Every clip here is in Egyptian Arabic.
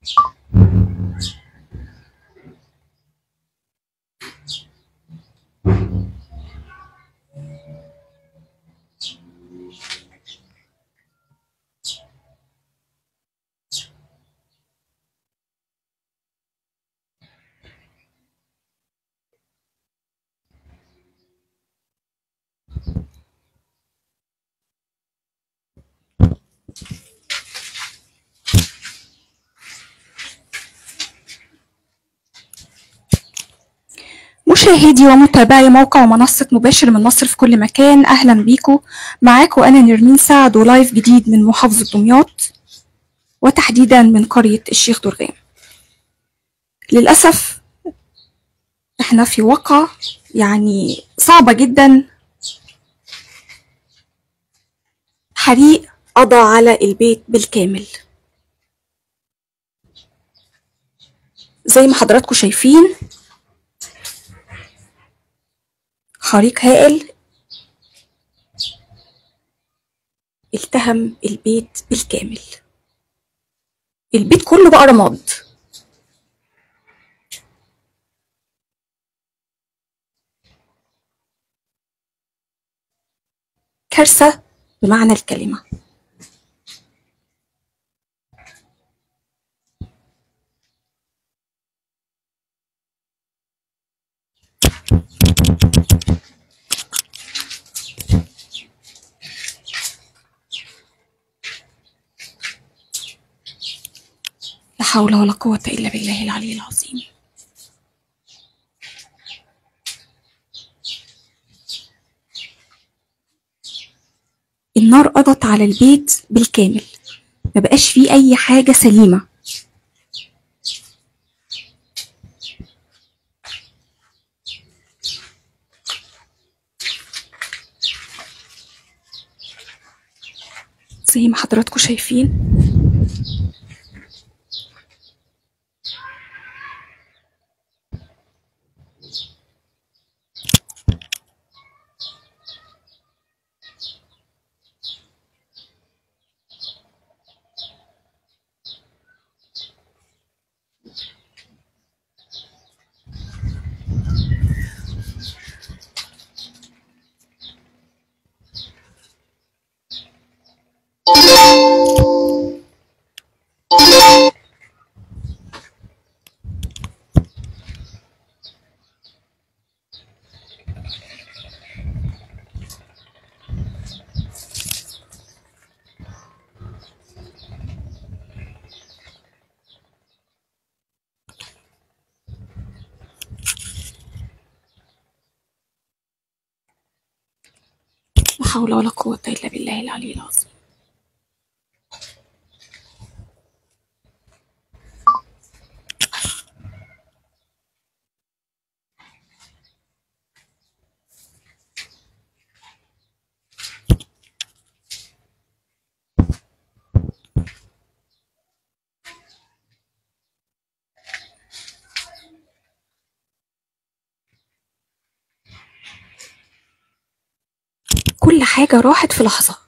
مشاهدي ومتابعي موقع ومنصة مباشر من مصر في كل مكان أهلا بيكم معاكم أنا نرمين سعد ولايف جديد من محافظة دمياط وتحديدا من قرية الشيخ درغام للأسف احنا في واقعة يعني صعبة جدا حريق قضى على البيت بالكامل زي ما حضراتكم شايفين حريق هائل التهم البيت بالكامل البيت كله بقى رماد كارثة بمعنى الكلمة لا حول ولا قوة إلا بالله العلي العظيم النار قضت على البيت بالكامل ما بقاش فيه أي حاجة سليمة زي ما حضراتكم شايفين لا حول ولا قوة إلا بالله العلي العظيم كل حاجة راحت في لحظة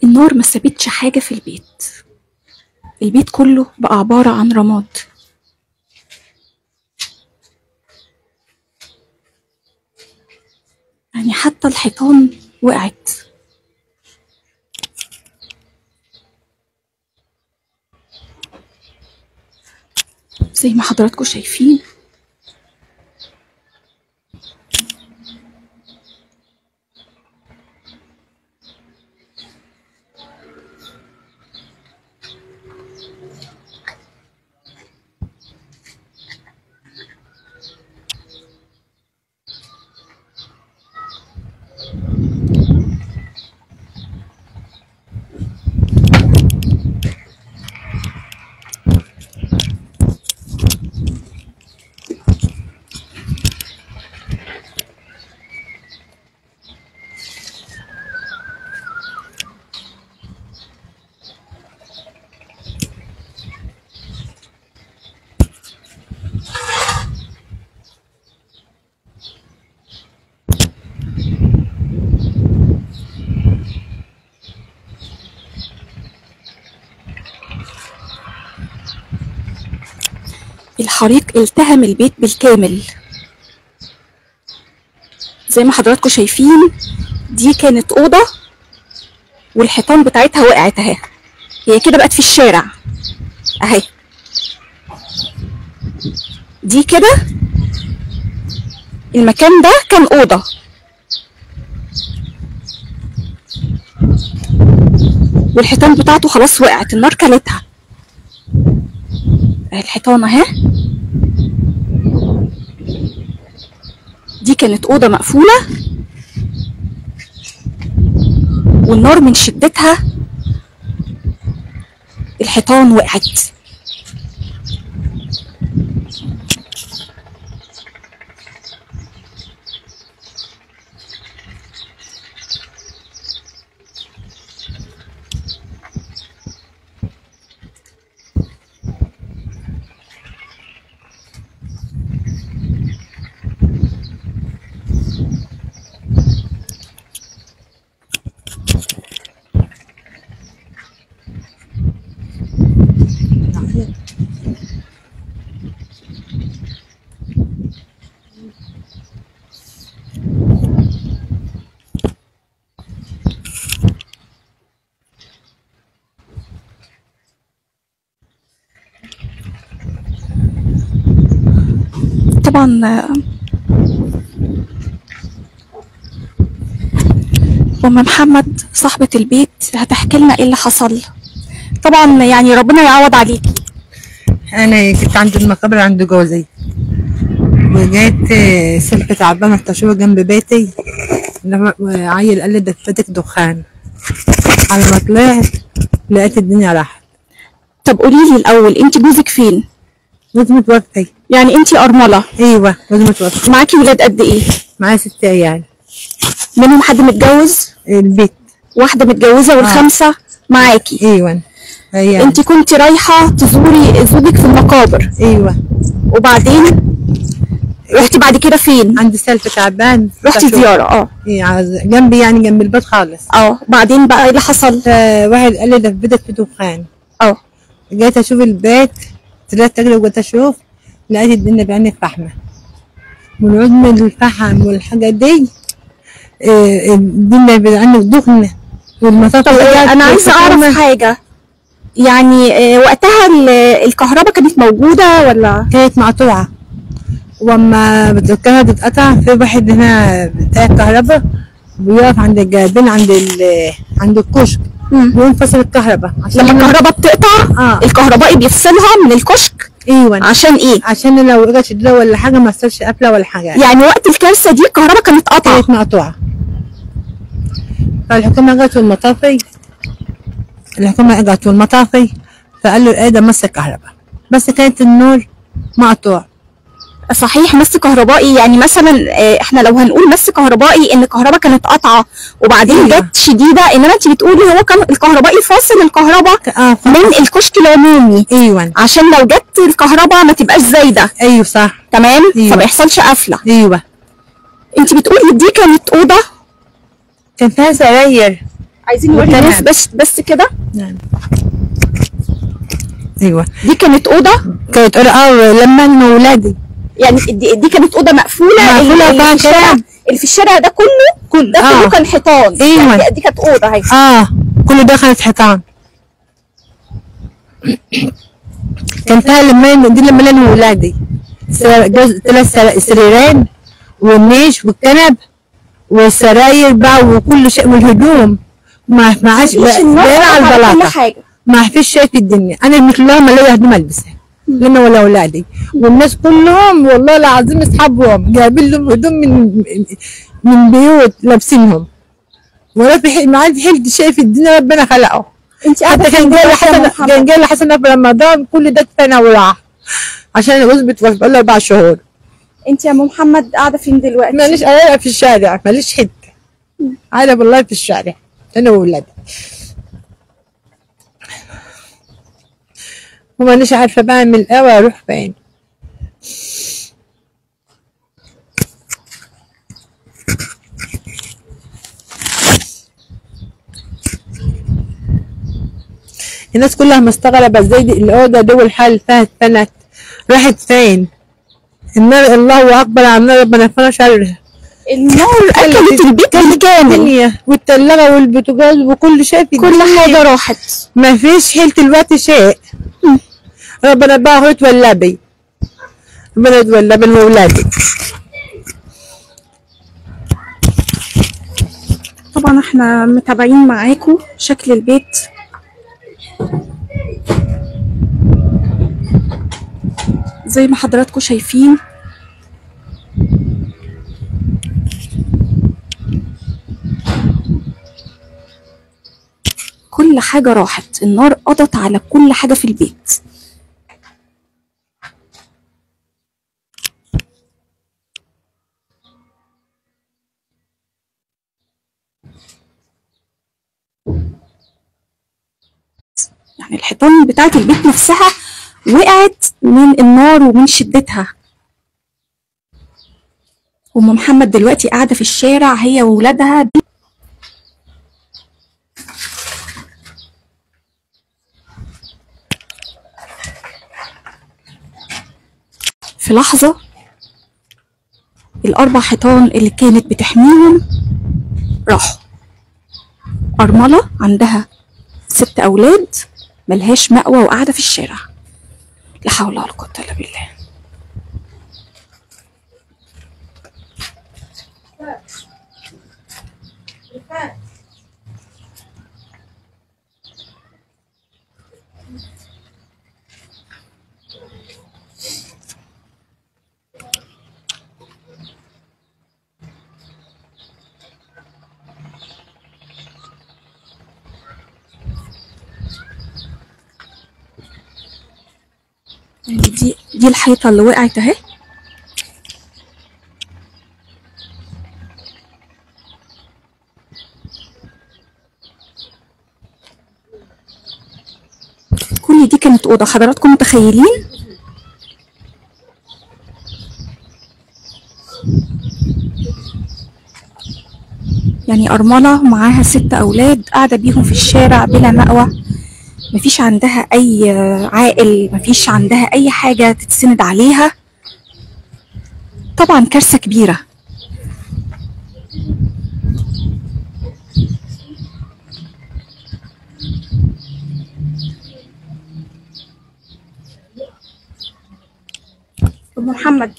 النار ما سابتش حاجة في البيت البيت كله بقى عبارة عن رماد يعني حتى الحيطان وقعت زي ما حضراتكم شايفين الحريق التهم البيت بالكامل زي ما حضراتكم شايفين دي كانت أوضة والحيطان بتاعتها وقعت اهي هي كده بقت في الشارع اهي دي كده المكان ده كان أوضة والحيطان بتاعته خلاص وقعت النار كلتها اهي الحيطان اهي دي كانت أوضة مقفولة والنار من شدتها الحيطان وقعت طبعا آه، أم محمد صاحبة البيت هتحكي لنا ايه اللي حصل طبعا يعني ربنا يعوض عليكي انا كنت عند المقابر عند جوزي وجيت آه، سلك تعبان اكتشفه جنب بيتي لما- وعيل قال لي ده فاتك دخان على ما طلعت لقيت الدنيا راحت طب قولي لي الاول انت جوزك فين جوزي متوفي يعني انت ارمله ايوه جوزي متوفي معاكي ولاد قد ايه معايا ست عيال منهم حد متجوز البيت واحده متجوزه والخمسه معاكي ايوه عيال انت كنت رايحه تزوري زوجك في المقابر ايوه وبعدين رحتي بعد كده فين عند سلك تعبان رحتي اكتشفه. زياره اه إيه، عز- جنبي يعني جنب البيت خالص اه بعدين بقى ايه اللي حصل فواحد قال لي ده في بيتك في دخان اه جيت اشوف البيت طلعت اجري وجيت اشوف لقيت الدنيا بعيني فحمه والعود من الفحم والحاجه دي آه، الدنيا بعيني دخنه والمطاط طب آه، انا عايزه اعرف حاجه يعني آه، وقتها ال- الكهرباء كانت موجوده ولا كانت مقطوعه واما الكهرباء تتقطع في واحد هنا بتاع الكهرباء بيقف عند الجايبين عند ال- عند الكشك مم. بينفصل الكهرباء عشان لما الكهرباء بتقطع اه الكهربائي بيفصلها من الكشك ايوه عشان ايه عشان لو اجت شديده ولا حاجه ما يحصلش قفله ولا حاجه يعني وقت الكارثه دي الكهرباء كانت قطع كانت مقطوعة فالحكومة جت والمطافي الحكومة جت والمطافي فقالوا ايه ده مس الكهرباء بس كانت النور مقطوع صحيح مس كهربائي يعني مثلا آه، احنا لو هنقول مس كهربائي ان الكهرباء كانت قطعه وبعدين أيوة. جت شديده انما انت بتقولي هو كان الكهربائي فاصل الكهرباء اه ف... من الكشك العمومي ايوه عشان لو جت الكهرباء ما تبقاش زايده ايوه صح تمام أيوة. فما يحصلش قفله ايوه انت بتقولي دي كانت اوضه كان فيها سراير عايزين نوري وتمام. الناس بس بس كده نعم ايوه دي كانت اوضه كانت اه لما انا ولادي يعني دي, دي كانت اوضه مقفوله مقفولة اللي, اللي, وكان في الشارع كلام. اللي في الشارع ده كله كل ده كله اه كان حيطان أيوة. يعني دي كانت اوضه اهي اه كله دخلت حيطان كانت هاي لما دي لما انا ولادي سر- جوز ثلاث سر- سريرين والنيش والكنب والسراير بقى وكل شيء والهدوم ما ما عادش مش النار بقينا على قطع كل البلاطه حاجه ما فيش شيء في الدنيا انا مثل ما الاقي هدوم البسها لنا ولا اولادي والناس كلهم والله العظيم اصحابهم جايبين لهم هدوم من من بيوت لابسينهم ولا في حي- ما عندي حلت شيء في الدنيا ربنا خلقه انت قاعده حتى كان فين جاي دلوقتي يا حسن محمد؟ كان جاي حسن في رمضان كل ده اتفنى وراح عشان اثبت بقى له اربع شهور انت يا ام محمد قاعده فين دلوقتي ماليش انا في الشارع ماليش حته انا والله في الشارع انا واولادي ومانيش عارفه بعمل ايه واروح فين الناس كلها مستغربة ازاي دي الأوضة دي والحال فيها اتفنت راحت فين؟ النار الله أكبر على النار ربنا يفرج شرها النار اكلت البيت بالكامل الدنيا والتلاجة والبوتاجاز وكل شيء في كل الدنيا. حاجه راحت ما فيش حيل دلوقتي شيء ربنا بقى يتولى بي ربنا يتولى بي ولادي طبعا احنا متابعين معاكم شكل البيت زي ما حضراتكم شايفين كل حاجة راحت النار قضت على كل حاجة في البيت يعني الحيطان بتاعت البيت نفسها وقعت من النار ومن شدتها ام محمد دلوقتي قاعده في الشارع هي وولادها في لحظه الاربع حيطان اللي كانت بتحميهم راحوا ارمله عندها ست اولاد ملهاش مأوى وقاعده في الشارع لا حول ولا قوه الا بالله يعني دي دي الحيطه اللي وقعت اهي كل دي كانت اوضه حضراتكم متخيلين يعني أرملة معاها ست أولاد قاعدة بيهم في الشارع بلا مأوى مفيش عندها أي عائل مفيش عندها أي حاجة تتسند عليها طبعا كارثة كبيرة أم محمد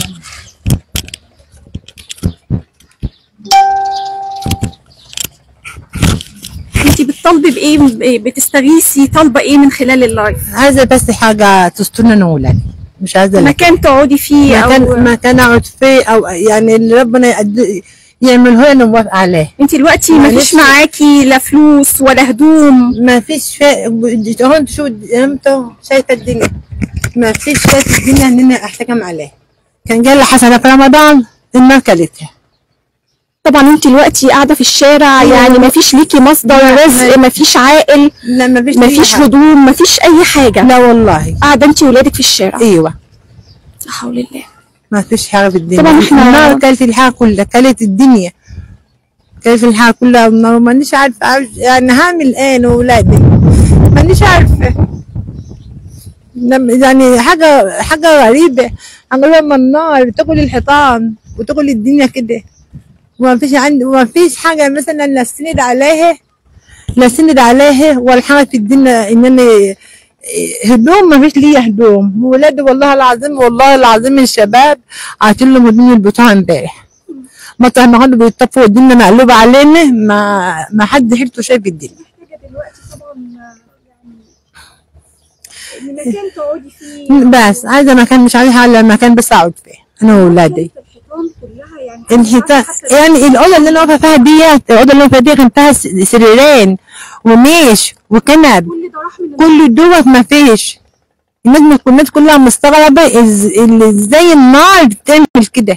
انتي بتطالبي بايه ب- بتستغيثي طالبه ايه من خلال اللايف عايزة بس حاجة تسترنا أنا وولادي مش عايزة لك مكان تقعدي فيه او مكان مكان أقعد فيه أو يعني اللي ربنا يقد- يعمله أنا موافقة عليه انتي دلوقتي معلش. مفيش معاكي لا فلوس ولا هدوم ما فيش في هون شو انتوا شايفه الدنيا ما فيش شيء في الدنيا ان انا احتكم عليه كان جاي لي حسنه في رمضان النار كلتها طبعا انتي دلوقتي قاعده في الشارع أيوة. يعني مفيش ليكي مصدر لا، رزق ما- مفيش عائل لا ما فيش مفيش هدوم مفيش اي حاجه لا والله قاعده انتي وولادك في الشارع ايوه لا حول الله ما فيش حاجه في الدنيا طبعاً إحنا- النار كلت الحاجه كلها كلت الدنيا كيف الحال كلها ما- مانيش عارفة عارف- يعني هعمل ايه انا وولادي مانيش عارفة لم- يعني حاجة حاجة غريبة عملوا لما النار تاكل الحيطان وتاكل الدنيا كده وما فيش عندي وما فيش حاجة مثلا لا استند عليها لا استند عليها ولا حاجة في الدنيا ان انا هدوم ما فيش ليا هدوم ولادي والله العظيم والله العظيم الشباب عاطين لهم هدوم البتوع امبارح مطرح ما كانوا بيطفوا الدنيا مقلوبة علينا ما ما حد حيلته شايف الدنيا محتاجة دلوقتي طبعا يعني مكان تقعدي فيه بس عايزة مكان مش عايزة على مكان بس اقعد فيه انا وولادي الحيطان كلها يعني الحيطان يعني الاوضه اللي انا واقفه فيها ديت الاوضه اللي انا واقفه فيها كان فيها س- سريرين وميش وكنب كل ده راح من كل دوت ما فيش الناس الناس كلها مستغربه إز- اللي ازاي النار بتعمل كده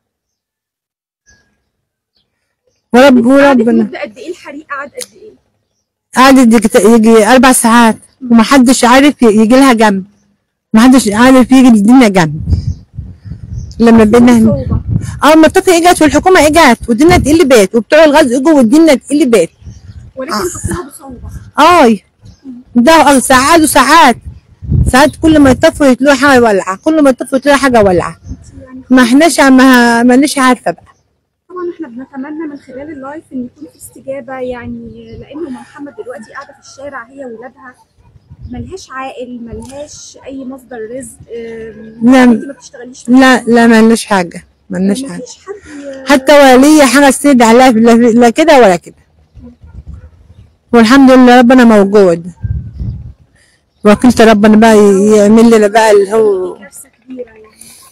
ورب وربنا مدة قد ايه الحريق قعد قد ايه؟ قعدت يجي- يجي اربع ساعات ومحدش عارف ي- يجي لها جنب محدش عارف يجي الدنيا جنب لما بينا صعوبة اه المطافي اجت والحكومه اجت والدنيا اتقلبت وبتوع الغاز اجوا والدنيا اتقلبت ولكن تصيبها بصعوبة اي ده ساعات وساعات ساعات كل ما يطفوا تلاقي حاجه ولعه كل ما يطفوا تلاقي حاجه ولعه يعني ما احناش ما مانيش عارفه بقى طبعا احنا بنتمنى من خلال اللايف ان يكون في استجابه يعني لان ام محمد دلوقتي قاعده في الشارع هي وولادها ملهاش عائل ملهاش اي مصدر رزق أم، لا. انت ما بتشتغليش لا لا مالناش حاجه مالناش حاجه مفيش حد ي- حتى ولا ليا حاجه استند عليها لا لا كده ولا كده والحمد لله ربنا موجود وكلت ربنا بقى يعمل لنا بقى اللي هو كارثه كبيره يعني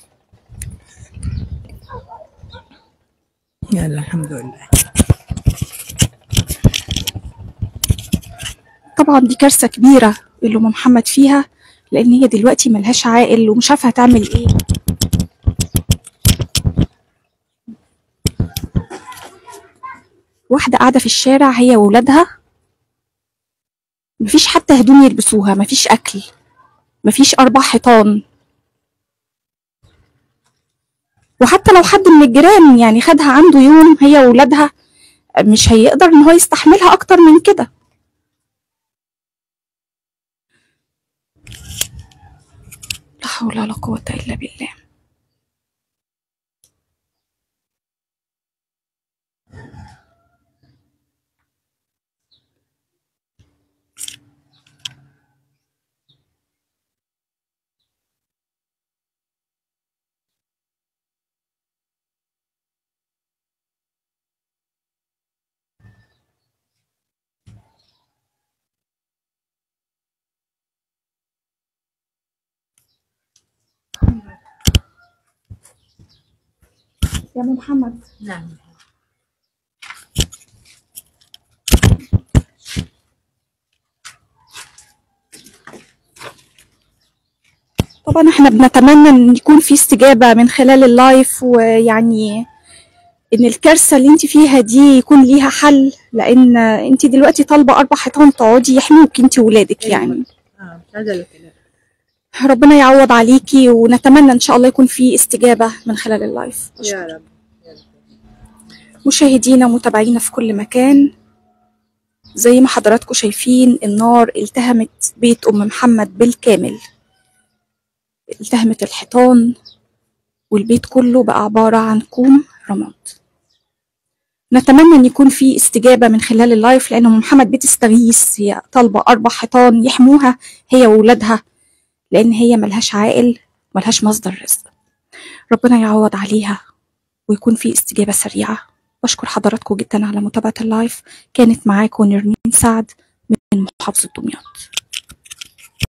يلا الحمد لله طبعا دي كارثه كبيره اللي ام محمد فيها لان هي دلوقتي ملهاش عائل ومش عارفه هتعمل ايه واحده قاعده في الشارع هي وولادها مفيش حتى هدوم يلبسوها مفيش اكل مفيش اربع حيطان وحتى لو حد من الجيران يعني خدها عنده يوم هي وولادها مش هيقدر ان هو يستحملها اكتر من كده لا حول ولا قوة إلا بالله يا أم محمد نعم طبعا احنا بنتمنى ان يكون في استجابة من خلال اللايف ويعني ان الكارثة اللي انت فيها دي يكون ليها حل لان انت دلوقتي طالبة اربع حيطان تقعدي يحموك انت وولادك يعني اه مش عايزه الا كده ربنا يعوض عليكي ونتمنى ان شاء الله يكون في استجابة من خلال اللايف يا رب مشاهدينا ومتابعينا في كل مكان زي ما حضراتكم شايفين النار التهمت بيت أم محمد بالكامل التهمت الحيطان والبيت كله بقى عبارة عن كوم رماد نتمنى ان يكون في استجابة من خلال اللايف لان أم محمد بتستغيث هي طالبة اربع حيطان يحموها هي وولادها لان هي ملهاش عائل ملهاش مصدر رزق ربنا يعوض عليها ويكون في استجابة سريعة بشكر حضراتكم جدا على متابعة اللايف كانت معاكم نرمين سعد من محافظة دمياط